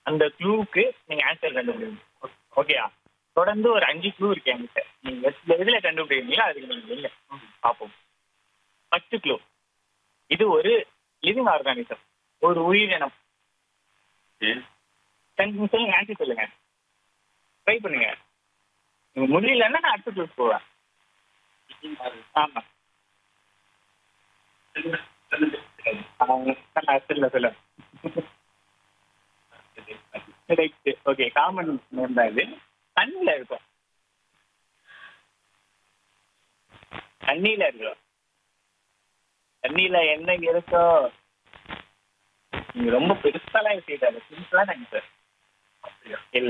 அந்த க்ளூவுக்கு நீங்க ஆன்சர் கண்டுபிடிங்க ஓகேயா தொடர்ந்து ஒரு அஞ்சு க்ளூ இருக்கு என்கிட்ட நீங்க எதுல- எதுல கண்டுபிடிக்கிறீங்களோ அதுக்கு நீங்க இல்ல பார்ப்போம் ஃபர்ஸ்ட் க்ளூ இது ஒரு லிவிங் ஆர்கானிசம் ஒரு உயிரினம் சொல்லுங்க சொல்லுங்க ஆன்சர் சொல்லுங்க ட்ரை பண்ணுங்க நீங்க முடியலன்னா நான் அடுத்த க்ளூ போவேன் ஆமா சொல்ல சொல்ல ஓகே காமன் நேம் தான் இது தண்ணியில இருக்கும் தண்ணியில இருக்கும் தண்ணியில என்ன இருக்கோ நீங்க ரொம்ப பெருசாலாம் யோசிக்காது சிம்பிளா தாங்க சார் இல்ல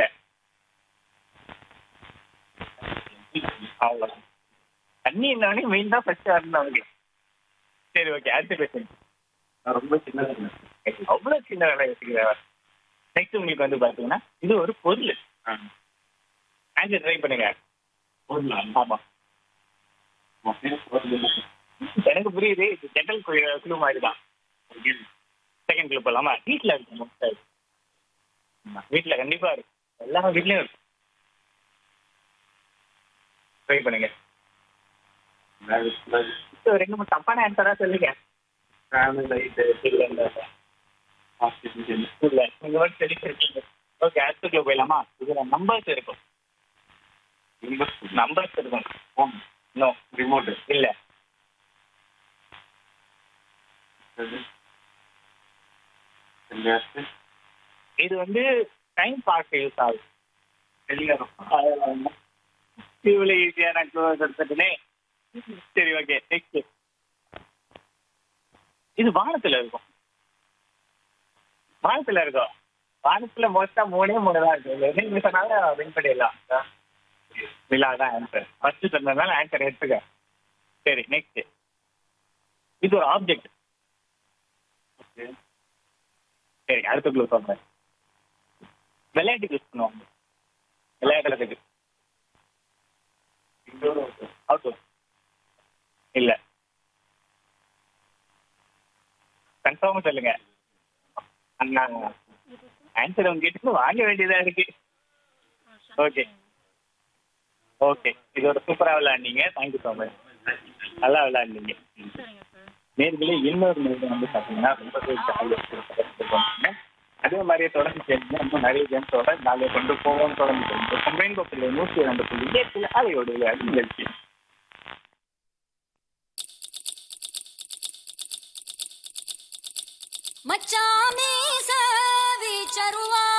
அவ்வளோ தண்ணி என்னவனே மெயின் தான் ஃபர்ஸ்ட் வரணும் அவங்க சரி ஓகே அடுத்த கொஸ்டின் ரொம்ப சின்ன அவ்வளவு சின்ன வேலை யோசிக்கிறவர் நெக்ஸ்ட் உங்களுக்கு வந்து பாத்தீங்கன்னா இது ஒரு பொருள் ஆன்சர் ட்ரை பண்ணுங்க ஆமா எனக்கு புரியுது இது ஜெனரல் குழு மாதிரி தான் செகண்ட் குழு போலாமா வீட்டில் இருக்கு மோஸ்டா வீட்டில் கண்டிப்பா இருக்கு எல்லா வீட்லயும் இருக்கு ட்ரை பண்ணுங்க இப்போ ரெண்டு மூணு தப்பான ஆன்சரா சொல்லுங்க இல்ல இல்ல இல்ல நீங்க மட்டும் தெளிச்சிருக்கீங்க ஓகே அடுத்த குழு போயிடலாமா இதுல நம்பர்ஸ் இருக்கும் நம்பர்ஸ் இருக்கும் நோ ரிமோட் இல்ல இது வந்து டைம் பார்க்க யூஸ் ஆகும் இவ்வளவு ஈஸியா நான் க்ளோஸ் எடுத்துட்டேனே சரி ஓகே நெக்ஸ்ட் இது வானத்துல இருக்கும் வானத்துல இருக்கும் வானத்துல மோஸ்டா மூணே மூணு தான் இருக்கு நீங்க சொன்னாலும் வின் பண்ணிடலாம் விழா தான் ஆன்சர் ஃபர்ஸ்ட் சொன்னதுனால ஆன்சர் எடுத்துக்க சரி நெக்ஸ்ட் இது ஒரு ஆப்ஜெக்ட் சரி அடுத்த க்ளூ சொல்றேன் விளையாட்டுக்கு யூஸ் பண்ணுவாங்க விளையாடுறதுக்கு அவுட் இல்ல கன்ஃபார்மா சொல்லுங்க அண்ணா ஆன்சர் உங்ககிட்ட வாங்க வேண்டியதா இருக்கு ஓகே ஓகே இது ஒரு சூப்பரா விளையாண்டீங்க தேங்க்யூ ஸோ மச் நல்லா விளையாண்டீங்க நேர்களே இன்னொரு நேரம் வந்து பார்த்தீங்கன்னா ரொம்ப ஜாலியாக அதே மாதிரியே தொடர்ந்து கேளுங்க இன்னும் நிறைய கேம்ஸோட நாளை கொண்டு போவோம் தொடர்ந்து கொண்டு கம்பைன் கோப்பில் நூற்றி ரெண்டு புள்ளி எட்டு அதையோட விளையாடு நிகழ்ச்சி மச்சாமி சவி சருவா